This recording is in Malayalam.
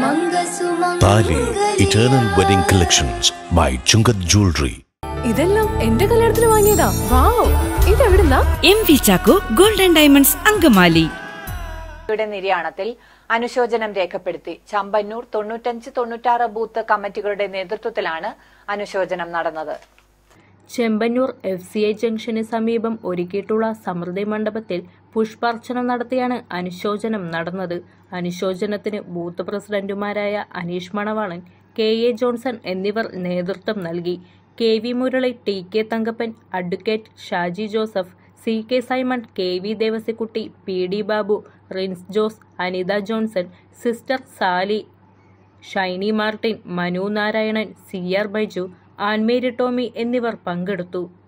താലി eternal wedding collections by Chungath jewellery ഇതെല്ലാം എന്റെ കല്യാണത്തിന് വാങ്ങിയതാ വാവ് ഇതെവിടുന്നാ M V Chacko golden diamonds Angamaly യുടെ നിര്യാണത്തിൽ അനുശോചനം രേഖപ്പെടുത്തി ചമ്പന്നൂർ തൊണ്ണൂറ്റഞ്ച് തൊണ്ണൂറ്റാറ് ബൂത്ത് കമ്മിറ്റികളുടെ നേതൃത്വത്തിലാണ് അനുശോചനം നടന്നത് ചെമ്പന്നൂർ എഫ് സി ഐ ജംഗ്ഷന് സമീപം ഒരുക്കിയിട്ടുള്ള സമൃദ്ധി മണ്ഡപത്തിൽ പുഷ്പാർച്ചന നടത്തിയാണ് അനുശോചനം നടന്നത് അനുശോചനത്തിന് ബൂത്ത് പ്രസിഡന്റുമാരായ അനീഷ് മണവാളൻ കെ എ ജോൺസൺ എന്നിവർ നേതൃത്വം നൽകി K V Murali T K Thankappan advocate Shaji Joseph C K Simon K V Devasikutty P D Babu Rins Jose Anitha Johnson sister Sally Shiny Martin Manu Narayanan C R Baiju Annmary Tomy എന്നിവർ പങ്കെടുത്തു